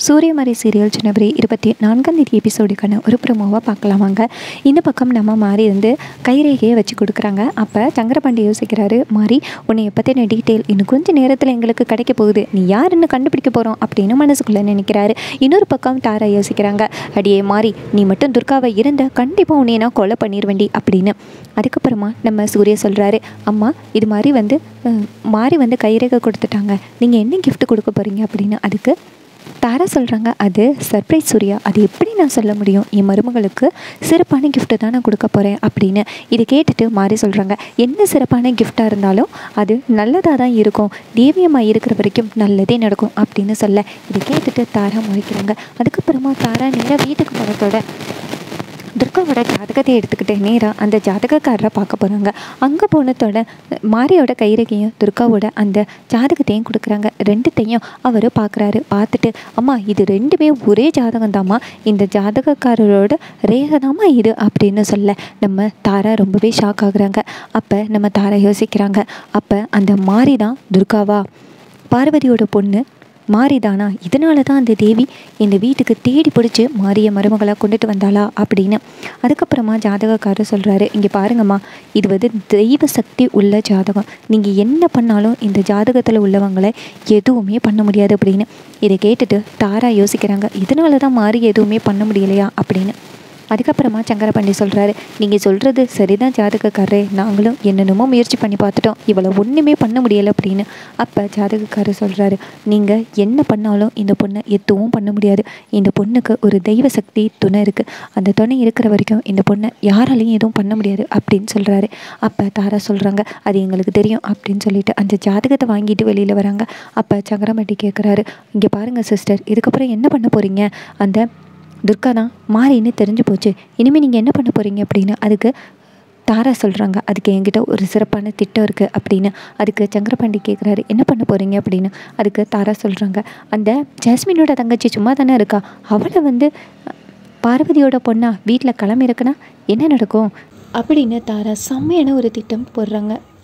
சூரியமறை serial ஜனவரி இருபத்தி நான்காம் தேதி எபிசோடுக்கான ஒரு ப்ரோமோவாக பார்க்கலாமாங்க இந்த பக்கம் நம்ம மாறி வந்து கைரேகையை வச்சு கொடுக்குறாங்க அப்போ சங்கரபாண்டி யோசிக்கிறாரு மாறி உன்னை பற்றின டீட்டெயில் இன்னும் கொஞ்சம் நேரத்தில் எங்களுக்கு கிடைக்க போகுது நீ யாருன்னு கண்டுபிடிக்க போகிறோம் அப்படின்னு மனசுக்குள்ளே நினைக்கிறாரு இன்னொரு பக்கம் தாரா யோசிக்கிறாங்க அடியே மாறி நீ மட்டும் துர்காவை இருந்த கண்டிப்பாக உன்னை நான் கொலை பண்ணிடுவேண்டி அப்படின்னு அதுக்கப்புறமா நம்ம சூர்யா சொல்கிறாரு அம்மா இது மாதிரி வந்து அஹ், மாறி வந்து கைரேகை கொடுத்துட்டாங்க நீங்கள் என்ன gift கொடுக்க போகிறீங்க அப்படின்னு அதுக்கு தாரா சொல்கிறாங்க அது சர்ப்ரைஸ் சூர்யா அது எப்படி நான் சொல்ல முடியும் என் மருமகளுக்கு சிறப்பான கிஃப்ட்டு தான் நான் கொடுக்க போகிறேன் அப்படின்னு இதை கேட்டுட்டு மாறி சொல்கிறாங்க என்ன சிறப்பான கிஃப்டாக இருந்தாலும் அது நல்லதாக தான் இருக்கும் தேவியம்மா இருக்கிற வரைக்கும் நல்லதே நடக்கும் அப்படின்னு சொல்ல இதை கேட்டுட்டு தாரா முறைக்கிறாங்க அதுக்கப்புறமா தாரா நேராக வீட்டுக்கு போனதோட துர்காவோட ஜாதகத்தை எடுத்துக்கிட்டு நேராக அந்த ஜாதகக்காரரை பார்க்க போகிறாங்க அங்கே போனதோட மாரியோட கைரகையும் துர்காவோட அந்த ஜாதகத்தையும் கொடுக்குறாங்க ரெண்டுத்தையும் அவர் பார்க்குறாரு பார்த்துட்டு அம்மா இது ரெண்டுமே ஒரே ஜாதகம் தாம்மா இந்த ஜாதகக்காரரோட ரேகை தாம்மா இது அப்படின்னு சொல்ல நம்ம தாரா ரொம்பவே ஷாக் ஆகுறாங்க அப்போ நம்ம தாரா யோசிக்கிறாங்க அப்போ அந்த மாரி தான் துர்காவா பார்வதியோட பொண்ணு மாரிதானா இதனால தான் அந்த தேவி இந்த வீட்டுக்கு தேடி பிடிச்சி மாரிய மருமகளாக கொண்டுட்டு வந்தாளா அப்படின்னு அதுக்கப்புறமா ஜாதகக்காரர் சொல்கிறாரு இங்கே பாருங்கம்மா இது வந்து தெய்வ சக்தி உள்ள ஜாதகம் நீங்கள் என்ன பண்ணாலும் இந்த ஜாதகத்தில் உள்ளவங்களை எதுவுமே பண்ண முடியாது அப்படின்னு இதை கேட்டுட்டு தாரா யோசிக்கிறாங்க இதனால தான் மாறி எதுவுமே பண்ண முடியலையா அப்படின்னு அதுக்கப்புறமா சங்கரபாண்டி சொல்கிறாரு நீங்கள் சொல்கிறது சரிதான் ஜாதகக்காரரே நாங்களும் என்னென்னமோ முயற்சி பண்ணி பார்த்துட்டோம் இவளை ஒன்றுமே பண்ண முடியலை அப்படின்னு அப்போ ஜாதகக்காரர் சொல்கிறாரு நீங்கள் என்ன பண்ணாலும் இந்த பொண்ணை எதுவும் பண்ண முடியாது இந்த பொண்ணுக்கு ஒரு தெய்வ சக்தி துணை இருக்குது அந்த துணை இருக்கிற வரைக்கும் இந்த பொண்ணை யாராலையும் எதுவும் பண்ண முடியாது அப்படின்னு சொல்கிறாரு அப்போ தாரா சொல்கிறாங்க அது எங்களுக்கு தெரியும் அப்படின்னு சொல்லிட்டு அந்த ஜாதகத்தை வாங்கிட்டு வெளியில் வராங்க அப்போ சங்கரபாண்டி கேட்குறாரு இங்கே பாருங்கள் சிஸ்டர் இதுக்கப்புறம் என்ன பண்ண போகிறீங்க அந்த துர்கா தான் மாறின்னு தெரிஞ்சு போச்சு இனிமேல் நீங்கள் என்ன பண்ண போகிறீங்க அப்படின்னு அதுக்கு தாரா சொல்கிறாங்க அதுக்கு என்கிட்ட ஒரு சிறப்பான திட்டம் இருக்குது அப்படின்னு அதுக்கு சங்கரபாண்டி கேட்குறாரு என்ன பண்ண போகிறீங்க அப்படின்னு அதுக்கு தாரா சொல்கிறாங்க அந்த ஜாஸ்மினோட தங்கச்சி சும்மா தானே இருக்கா அவளை வந்து பார்வதியோட பொண்ணா வீட்டில் கிளம்பி இருக்குன்னா என்ன நடக்கும் அப்படின்னு தாரா செம்மையான ஒரு திட்டம் போடுறாங்க